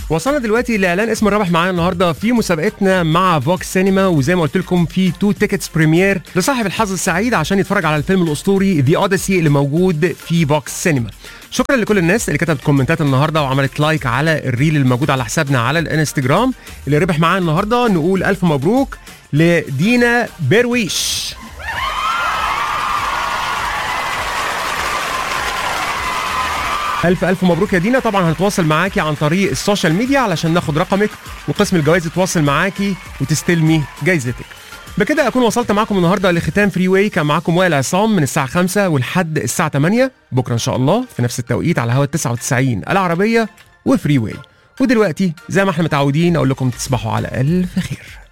وصلنا دلوقتي لاعلان اسم الرابح معانا النهارده في مسابقتنا مع فوكس سينما وزي ما قلت لكم في تو تيكتس بريمير لصاحب الحظ السعيد عشان يتفرج على الفيلم الاسطوري ذا اوديسي اللي موجود في فوكس سينما شكرا لكل الناس اللي كتبت كومنتات النهارده وعملت لايك على الريل الموجود على حسابنا على الانستجرام اللي ربح معانا النهارده نقول الف مبروك لدينا بيرويش ألف ألف مبروك يا دينا طبعا هنتواصل معاكي عن طريق السوشيال ميديا علشان ناخد رقمك وقسم الجوائز يتواصل معاكي وتستلمي جايزتك بكده اكون وصلت معاكم النهارده لختام فري واي كان معاكم وائل عصام من الساعه 5 ولحد الساعه 8 بكره ان شاء الله في نفس التوقيت على هوا 99 العربيه وفري واي ودلوقتي زي ما احنا متعودين اقول لكم تصبحوا على الف خير